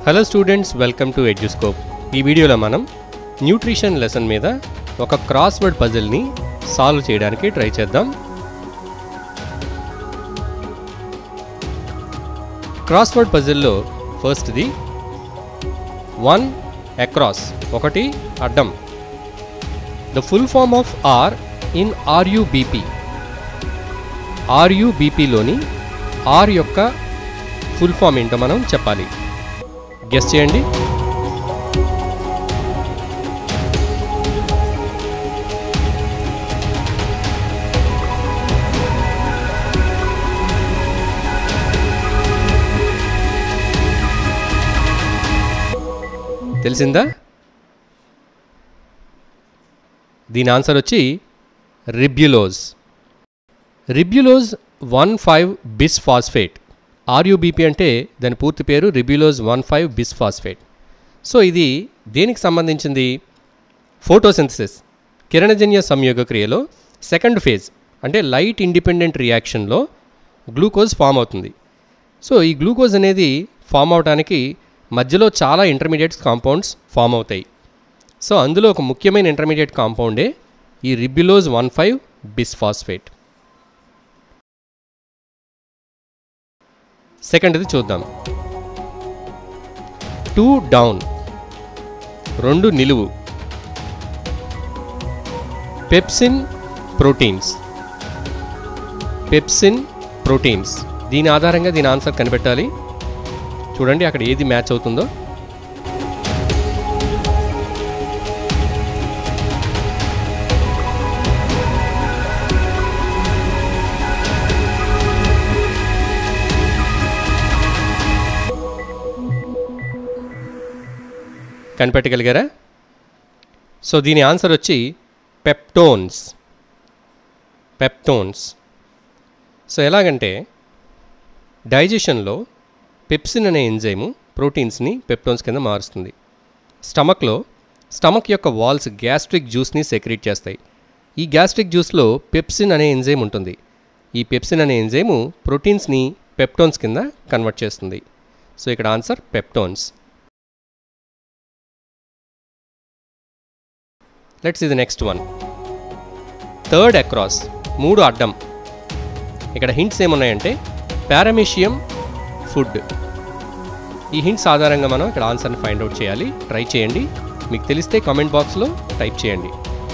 hello students welcome to Eduscope ఈ వీడియోలో మనం న్యూట్రిషన్ లెసన్ మీద ఒక క్రాస్ వర్డ్ పజిల్ని సాల్వ్ చేయడానికి ట్రై చేద్దాం క్రాస్ వర్డ్ పజిల్లో ఫస్ట్ది వన్ అక్రాస్ ఒకటి అడ్డం the full form of R in RuBP ఆర్యుబిపిలోని ఆర్ యొక్క ఫుల్ ఫామ్ ఏంటో మనం చెప్పాలి గెస్ చేయండి తెలిసిందా దీని ఆన్సర్ వచ్చి ribulose ribulose one five bis phosphate RuBP అంటే దాని పూర్తి పేరు ribulose one five bis phosphate so ఇది దేనికి సంబంధించింది ఫోటోసింథసిస్ కిరణజన్య సంయోగ క్రియలో సెకండ్ ఫేజ్ అంటే లైట్ ఇండిపెండెంట్ రియాక్షన్లో గ్లూకోజ్ ఫామ్ అవుతుంది సో ఈ గ్లూకోజ్ అనేది ఫామ్ అవడానికి మధ్యలో చాలా ఇంటర్మీడియట్ కాంపౌండ్స్ ఫామ్ అవుతాయి సో అందులో ఒక ముఖ్యమైన ఇంటర్మీడియట్ కాంపౌండే ఈ రిబ్యులోజ్ వన్ ఫైవ్ బిస్ఫాస్ఫేట్ సెకండ్ది చూద్దాం టూ డౌన్ రెండు నిలువు పెప్సిన్ ప్రోటీన్స్ పెప్సిన్ ప్రోటీన్స్ దీని ఆధారంగా దీని ఆన్సర్ కనిపెట్టాలి చూడండి అక్కడ ఏది మ్యాచ్ అవుతుందో కనిపెట్టగలిగారా సో దీని ఆన్సర్ వచ్చి పెప్టోన్స్ పెప్టోన్స్ సో ఎలాగంటే డైజెషన్లో పెప్సిన్ అనే ఎంజైము ప్రోటీన్స్ని పెప్టోన్స్ కింద మారుస్తుంది స్టమక్లో స్టమక్ యొక్క వాల్స్ గ్యాస్ట్రిక్ జ్యూస్ని సెక్రీట్ చేస్తాయి ఈ గ్యాస్ట్రిక్ జ్యూస్లో పెప్సిన్ అనే ఎంజైమ్ ఉంటుంది ఈ పెప్సిన్ అనే ఎంజైము ప్రోటీన్స్ని పెప్టోన్స్ కింద కన్వర్ట్ చేస్తుంది సో ఇక్కడ ఆన్సర్ పెప్టోన్స్ లెట్స్ ఇది నెక్స్ట్ వన్ థర్డ్ అక్రాస్ మూడు అడ్డం ఇక్కడ హింట్స్ ఏమున్నాయంటే పారామీషియం ఫుడ్ ఈ హింట్స్ ఆధారంగా మనం ఇక్కడ ఆన్సర్ని ఫైండ్ అవుట్ చేయాలి ట్రై చేయండి మీకు తెలిస్తే కామెంట్ బాక్స్లో టైప్ చేయండి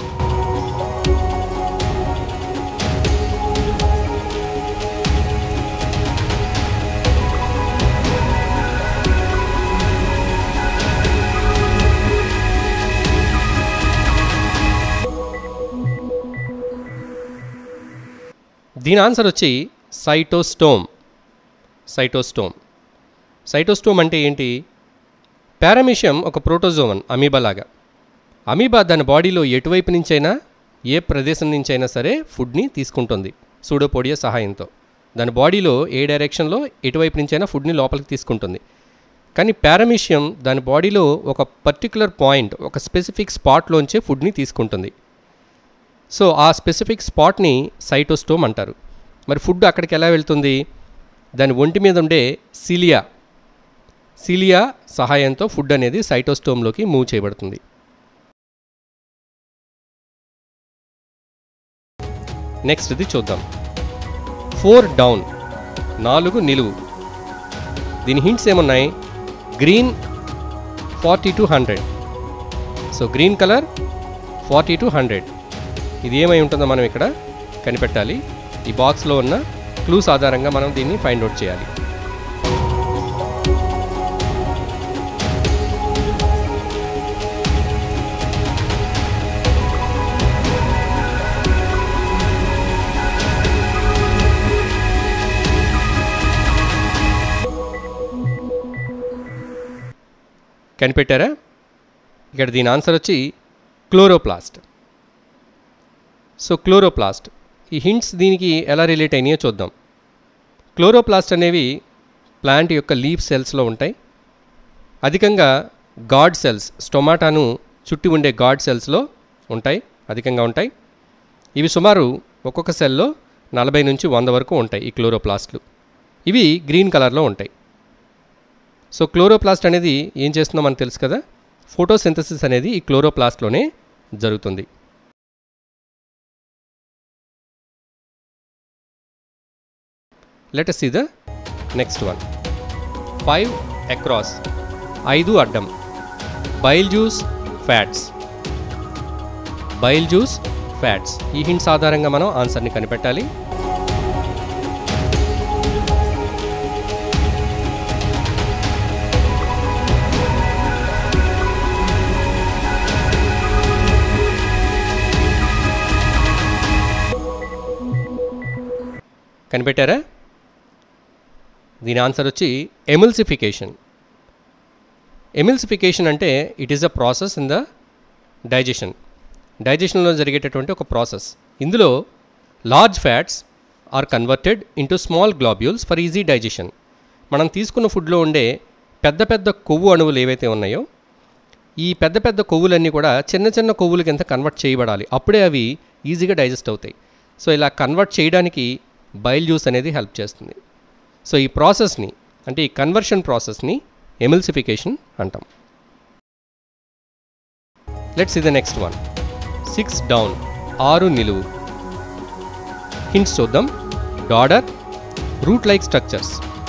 దీని ఆన్సర్ వచ్చి సైటోస్టోమ్ సైటోస్టోమ్ సైటోస్టోమ్ అంటే ఏంటి పారామిషియం ఒక ప్రోటోజోమన్ అమీబా లాగా అమీబా దాని బాడీలో ఎటువైపు నుంచైనా ఏ ప్రదేశం నుంచైనా సరే ఫుడ్ని తీసుకుంటుంది సూడోపోడియా సహాయంతో దాని బాడీలో ఏ డైరెక్షన్లో ఎటువైపు నుంచైనా ఫుడ్ని లోపలికి తీసుకుంటుంది కానీ పారామిషియం దాని బాడీలో ఒక పర్టికులర్ పాయింట్ ఒక స్పెసిఫిక్ స్పాట్లోంచే ఫుడ్ని తీసుకుంటుంది సో ఆ స్పెసిఫిక్ స్పాట్ని సైటోస్టోమ్ అంటారు మరి ఫుడ్ అక్కడికి ఎలా వెళ్తుంది దాని ఒంటి మీద ఉండే సిలియా సిలియా సహాయంతో ఫుడ్ అనేది సైటోస్టోమ్లోకి మూవ్ చేయబడుతుంది నెక్స్ట్ ఇది చూద్దాం ఫోర్ డౌన్ నాలుగు నిలువు దీని హింట్స్ ఏమున్నాయి green forty to hundred so green colour forty to hundred ఇది ఏమై ఉంటుందో మనం ఇక్కడ కనిపెట్టాలి ఈ బాక్స్లో ఉన్న క్లూస్ ఆధారంగా మనం దీన్ని ఫైండ్ అవుట్ చేయాలి కనిపెట్టారా ఇక్కడ దీని ఆన్సర్ వచ్చి క్లోరోప్లాస్ట్ సో క్లోరోప్లాస్ట్ ఈ హింట్స్ దీనికి ఎలా రిలేట్ అయినాయో చూద్దాం క్లోరోప్లాస్ట్ అనేవి ప్లాంట్ యొక్క లీఫ్ సెల్స్లో ఉంటాయి అధికంగా గాడ్ సెల్స్ స్టొమాటాను చుట్టి ఉండే గాడ్ సెల్స్లో ఉంటాయి అధికంగా ఉంటాయి ఇవి సుమారు ఒక్కొక్క సెల్లో నలభై నుంచి వంద వరకు ఉంటాయి ఈ క్లోరోప్లాస్ట్లు ఇవి గ్రీన్ కలర్లో ఉంటాయి సో క్లోరోప్లాస్ట్ అనేది ఏం చేస్తుందో మనకు తెలుసు కదా ఫోటోసింథసిస్ అనేది ఈ క్లోరోప్లాస్ట్లోనే జరుగుతుంది let see the next one five across ఐదు అడ్డం bile juice fats bile juice fats ఈ హింట్స్ ఆధారంగా మనం ఆన్సర్ని కనిపెట్టాలి కనిపెట్టారా దీని ఆన్సర్ వచ్చి ఎమిల్సిఫికేషన్ ఎమిల్సిఫికేషన్ అంటే it is a process in the digestion డైజెషన్లో జరిగేటటువంటి ఒక ప్రాసెస్ ఇందులో large fats are converted into small globules for easy digestion మనం తీసుకున్న ఫుడ్లో ఉండే పెద్ద పెద్ద కొవ్వు అణువులు ఏవైతే ఉన్నాయో ఈ పెద్ద పెద్ద కొవ్వులన్నీ కూడా చిన్న చిన్న కొవ్వుల కింద కన్వర్ట్ చేయబడాలి అప్పుడే అవి ఈజీగా డైజెస్ట్ అవుతాయి సో ఇలా కన్వర్ట్ చేయడానికి బైల్ జ్యూస్ అనేది హెల్ప్ చేస్తుంది సో ఈ ప్రాసెస్ని అంటే ఈ కన్వర్షన్ ప్రాసెస్ని ఎమిల్సిఫికేషన్ అంటాం లెట్స్ ఇది నెక్స్ట్ వన్ సిక్స్ డౌన్ ఆరు నిలువు హింట్స్ చూద్దాం డాడర్ రూట్ లైక్ స్ట్రక్చర్స్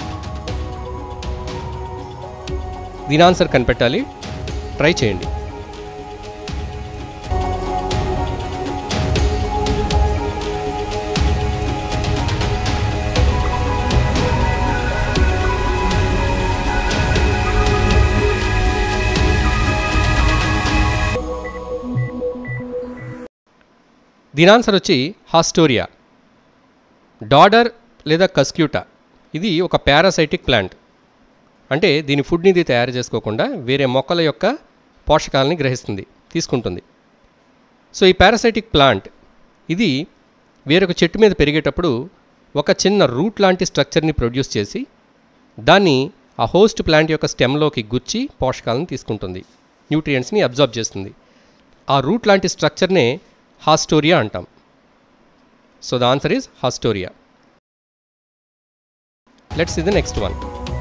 దీని ఆన్సర్ కనిపెట్టాలి ట్రై చేయండి దీని ఆన్సర్ వచ్చి హాస్టోరియా డాడర్ లేదా కస్క్యూటా ఇది ఒక పారాసైటిక్ ప్లాంట్ అంటే దీని ఫుడ్ని ఇది తయారు చేసుకోకుండా వేరే మొక్కల యొక్క పోషకాలని గ్రహిస్తుంది తీసుకుంటుంది సో ఈ పారాసైటిక్ ప్లాంట్ ఇది వేరొక చెట్టు మీద పెరిగేటప్పుడు ఒక చిన్న రూట్ లాంటి స్ట్రక్చర్ని ప్రొడ్యూస్ చేసి దాన్ని ఆ హోస్ట్ ప్లాంట్ యొక్క స్టెమ్లోకి గుచ్చి పోషకాలను తీసుకుంటుంది న్యూట్రియంట్స్ని అబ్జర్వ్ చేస్తుంది ఆ రూట్ లాంటి స్ట్రక్చర్నే హాస్టోరియా అంటాం so the answer is haustoria let's ఇది నెక్స్ట్ వన్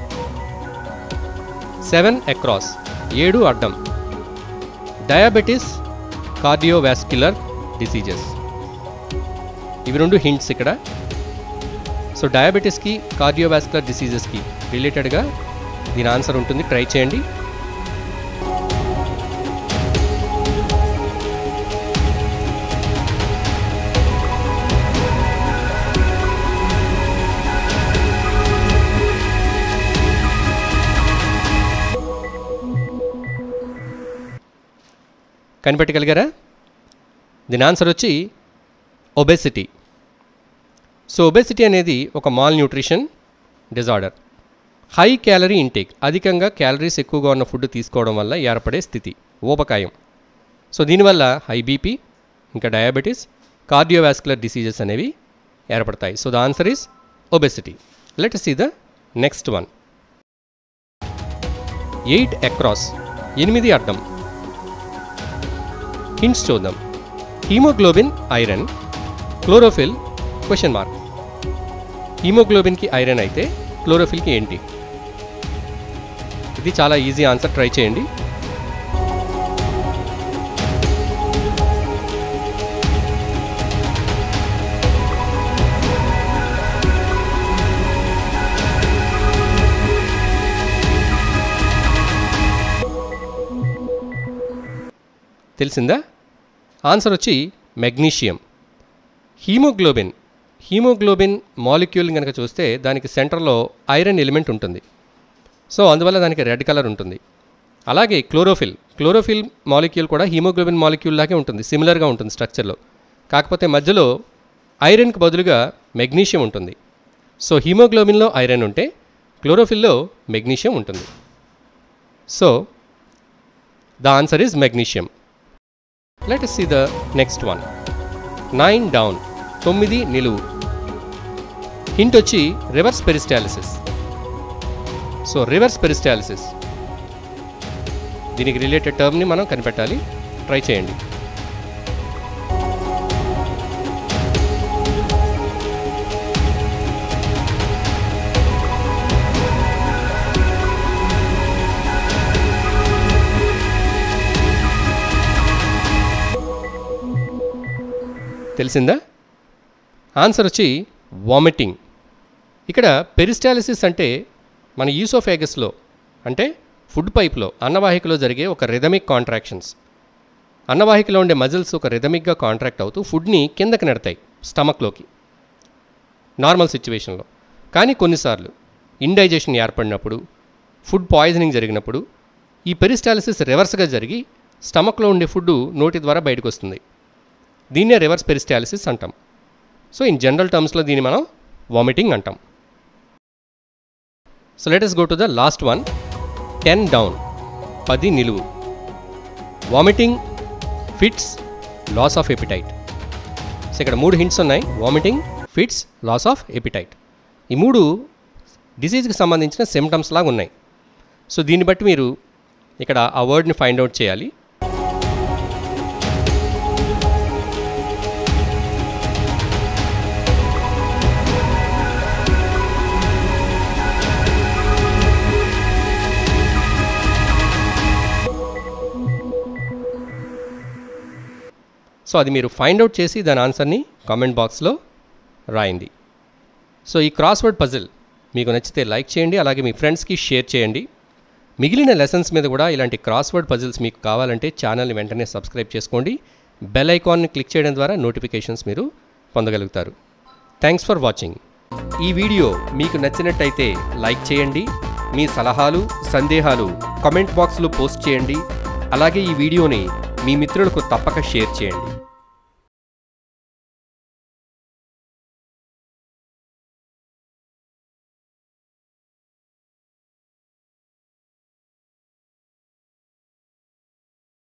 సెవెన్ అక్రాస్ ఏడు అడ్డం డయాబెటీస్ కార్డియోవాస్క్యులర్ డిసీజెస్ ఇవి రెండు హింట్స్ ఇక్కడ సో డయాబెటీస్కి కార్డియోవాస్కులర్ డిసీజెస్కి రిలేటెడ్గా దీని ఆన్సర్ ఉంటుంది ట్రై చేయండి కనిపెట్టగలిగారా దీని ఆన్సర్ వచ్చి ఒబెసిటీ సో ఒబెసిటీ అనేది ఒక malnutrition disorder high calorie intake అధికంగా క్యాలరీస్ ఎక్కువగా ఉన్న ఫుడ్ తీసుకోవడం వల్ల ఏర్పడే స్థితి ఊబకాయం సో దీనివల్ల హై బీపీ ఇంకా డయాబెటీస్ కార్డియోవాస్కులర్ డిసీజెస్ అనేవి ఏర్పడతాయి so the answer is obesity let see the next one eight across ఎనిమిది అడ్డం హింట్స్ చూద్దాం haemoglobin iron chlorophyll question mark హీమోగ్లోబిన్కి ఐరన్ అయితే క్లోరోఫిల్కి ఏంటి ఇది చాలా ఈజీ ఆన్సర్ ట్రై చేయండి తెలిసిందా ఆన్సర్ వచ్చి మెగ్నీషియం హీమోగ్లోబిన్ హీమోగ్లోబిన్ మాలిక్యూల్ కనుక చూస్తే దానికి సెంటర్లో ఐరన్ ఎలిమెంట్ ఉంటుంది సో అందువల్ల దానికి రెడ్ కలర్ ఉంటుంది అలాగే క్లోరోఫిల్ క్లోరోఫిల్ మాలిక్యూల్ కూడా హీమోగ్లోబిన్ మాలిక్యూల్ లాగే ఉంటుంది సిమిలర్గా ఉంటుంది స్ట్రక్చర్లో కాకపోతే మధ్యలో ఐరన్కి బదులుగా మెగ్నీషియం ఉంటుంది సో హీమోగ్లోబిన్లో ఐరన్ ఉంటే క్లోరోఫిల్లో మెగ్నీషియం ఉంటుంది so the answer is magnesium let see the next one nine down తొమ్మిది నిలువు హింట్ వచ్చి reverse peristalsis so reverse peristalsis దీనికి రిలేటెడ్ టర్మ్ని మనం కనిపెట్టాలి ట్రై చేయండి తెలిసిందా ఆన్సర్ వచ్చి వామిటింగ్ ఇక్కడ పెరిస్టాలిసిస్ అంటే మన ఈసోఫేగస్లో అంటే ఫుడ్ పైప్లో అన్నవాహికలో జరిగే ఒక రిథమిక్ కాంట్రాక్షన్స్ అన్నవాహికలో ఉండే మజిల్స్ ఒక రిథమిక్గా కాంట్రాక్ట్ అవుతూ ఫుడ్ని కిందకి నెడతాయి స్టమక్లోకి నార్మల్ సిచ్యువేషన్లో కానీ కొన్నిసార్లు ఇండైజెషన్ ఏర్పడినప్పుడు ఫుడ్ పాయిజనింగ్ జరిగినప్పుడు ఈ పెరిస్టాలిసిస్ రివర్స్గా జరిగి స్టమక్లో ఉండే ఫుడ్ నోటి ద్వారా బయటకు వస్తుంది దీన్నే రివర్స్ పెరిస్టాలిసిస్ అంటాం సో ఇన్ జనరల్ టర్మ్స్లో దీన్ని మనం వామిటింగ్ అంటాం so let us go to the last one ten down పది నిలువు vomiting fits loss of appetite so ఇక్కడ మూడు హింట్స్ ఉన్నాయి vomiting fits loss of appetite ఈ మూడు డిసీజ్కి సంబంధించిన సిమ్టమ్స్ లాగా ఉన్నాయి సో దీన్ని బట్టి మీరు ఇక్కడ ఆ వర్డ్ని ఫైండ్ అవుట్ చేయాలి సో అది మీరు ఫైండ్ అవుట్ చేసి దాని ఆన్సర్ని కామెంట్ బాక్స్లో రాయండి సో ఈ క్రాస్వర్డ్ పజిల్ మీకు నచ్చితే లైక్ చేయండి అలాగే మీ ఫ్రెండ్స్కి షేర్ చేయండి మిగిలిన లెసన్స్ మీద కూడా ఇలాంటి క్రాస్వర్డ్ పజిల్స్ మీకు కావాలంటే ఛానల్ని వెంటనే సబ్స్క్రైబ్ చేసుకోండి బెల్ ఐకాన్ని క్లిక్ చేయడం ద్వారా నోటిఫికేషన్స్ మీరు పొందగలుగుతారు థ్యాంక్స్ ఫర్ వాచింగ్ ఈ వీడియో మీకు నచ్చినట్టయితే లైక్ చేయండి మీ సలహాలు సందేహాలు కామెంట్ బాక్స్లో పోస్ట్ చేయండి అలాగే ఈ వీడియోని మీ మిత్రులకు తప్పక షేర్ చేయండి